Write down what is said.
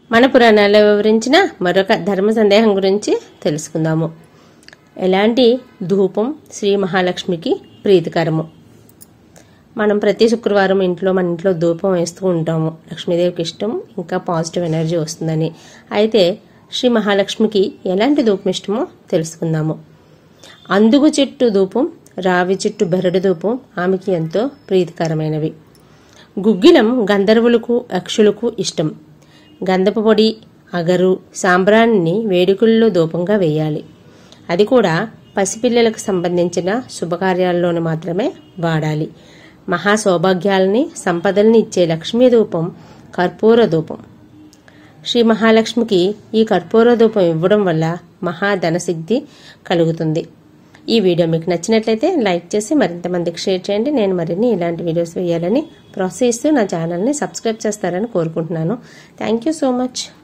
మన పురాణాల్లో వివరించిన మరొక ధర్మ సందేహం గురించి తెలుసుకుందాము ఎలాంటి ధూపం శ్రీ మహాలక్ష్మికి ప్రీతికరము మనం ప్రతి శుక్రవారం ఇంట్లో మన ఇంట్లో ధూపం వేస్తూ ఉంటాము లక్ష్మీదేవికి ఇష్టం ఇంకా పాజిటివ్ ఎనర్జీ వస్తుందని అయితే శ్రీ మహాలక్ష్మికి ఎలాంటి ధూపం ఇష్టమో తెలుసుకుందాము అందుగు చెట్టు ధూపం రావి చెట్టు బెరడు ధూపం ఆమెకి ఎంతో ప్రీతికరమైనవి గుగ్గిలం గంధర్వులకు యక్షులకు ఇష్టం గంధపు పొడి అగరు సాంబ్రాన్ని వేడుకల్లో ధూపంగా వేయాలి అది కూడా పసిపిల్లలకు సంబంధించిన శుభకార్యాల్లోనూ మాత్రమే వాడాలి మహా సౌభాగ్యాలని సంపదల్ని ఇచ్చే లక్ష్మీ ధూపం కర్పూర ధూపం శ్రీ మహాలక్ష్మికి ఈ కర్పూర ధూపం ఇవ్వడం వల్ల మహాధనసిద్ధి కలుగుతుంది ఈ వీడియో మీకు నచ్చినట్లయితే లైక్ చేసి మరింత మందికి షేర్ చేయండి నేను మరిన్ని ఇలాంటి వీడియోస్ వేయాలని ప్రోత్సహిస్తూ నా ఛానల్ని సబ్స్క్రైబ్ చేస్తారని కోరుకుంటున్నాను థ్యాంక్ యూ సో మచ్